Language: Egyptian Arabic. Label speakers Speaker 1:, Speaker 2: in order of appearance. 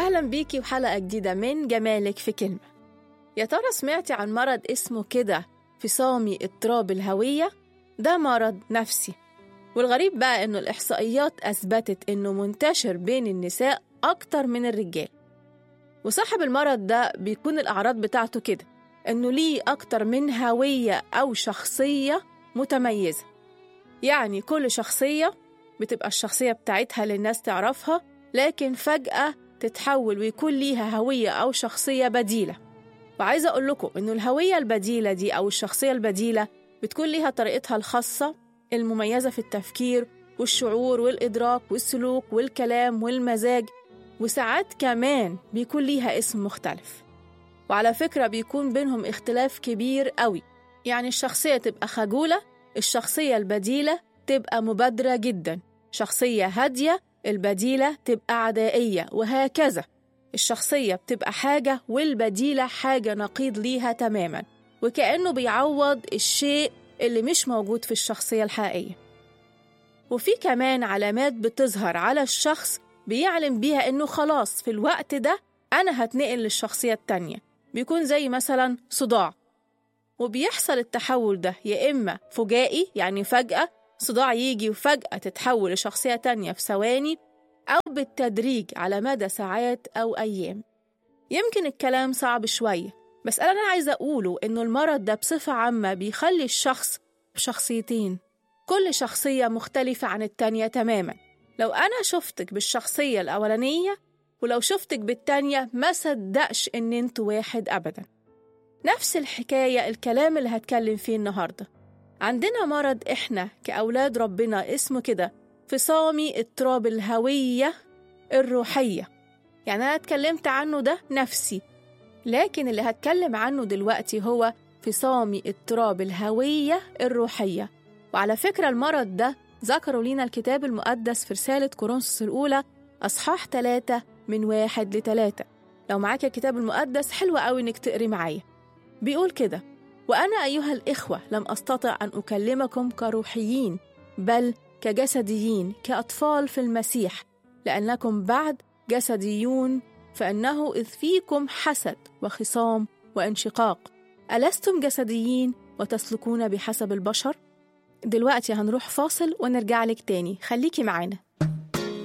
Speaker 1: أهلا بيكي وحلقة جديدة من جمالك في كلمة يا ترى سمعتي عن مرض اسمه كده فصامي اضطراب الهوية؟ ده مرض نفسي والغريب بقى إنه الإحصائيات أثبتت إنه منتشر بين النساء أكتر من الرجال وصاحب المرض ده بيكون الأعراض بتاعته كده إنه ليه أكتر من هوية أو شخصية متميزة يعني كل شخصية بتبقى الشخصية بتاعتها للناس تعرفها لكن فجأة تتحول ويكون ليها هوية أو شخصية بديلة وعايزة أقول لكم إنه الهوية البديلة دي أو الشخصية البديلة بتكون ليها طريقتها الخاصة المميزة في التفكير والشعور والإدراك والسلوك والكلام والمزاج وساعات كمان بيكون ليها اسم مختلف وعلى فكرة بيكون بينهم اختلاف كبير قوي يعني الشخصية تبقى خجولة الشخصية البديلة تبقى مبادرة جدا شخصية هادية البديلة تبقى عدائية وهكذا الشخصية بتبقى حاجة والبديلة حاجة نقيض ليها تماما وكأنه بيعوض الشيء اللي مش موجود في الشخصية الحقيقية وفي كمان علامات بتظهر على الشخص بيعلم بيها إنه خلاص في الوقت ده أنا هتنقل للشخصية التانية بيكون زي مثلا صداع وبيحصل التحول ده يا إما فجائي يعني فجأة صداع يجي وفجأة تتحول لشخصية تانية في ثواني أو بالتدريج على مدى ساعات أو أيام يمكن الكلام صعب شوية بس أنا عايزة أقوله إنه المرض ده بصفة عامة بيخلي الشخص بشخصيتين كل شخصية مختلفة عن التانية تماما لو أنا شفتك بالشخصية الأولانية ولو شفتك بالتانية ما صدقش إن انتوا واحد أبدا نفس الحكاية الكلام اللي هتكلم فيه النهاردة عندنا مرض إحنا كأولاد ربنا اسمه كده فصامي اضطراب الهوية الروحية يعني أنا اتكلمت عنه ده نفسي لكن اللي هتكلم عنه دلوقتي هو فصامي اضطراب الهوية الروحية وعلى فكرة المرض ده ذكروا لينا الكتاب المقدس في رسالة كورنثوس الأولى أصحاح ثلاثة من واحد لتلاتة لو معاك الكتاب المقدس حلوة قوي إنك تقري معايا بيقول كده وأنا أيها الإخوة لم أستطع أن أكلمكم كروحيين بل كجسديين كأطفال في المسيح لأنكم بعد جسديون فإنه إذ فيكم حسد وخصام وانشقاق ألستم جسديين وتسلكون بحسب البشر؟ دلوقتي هنروح فاصل ونرجع لك تاني خليكي معانا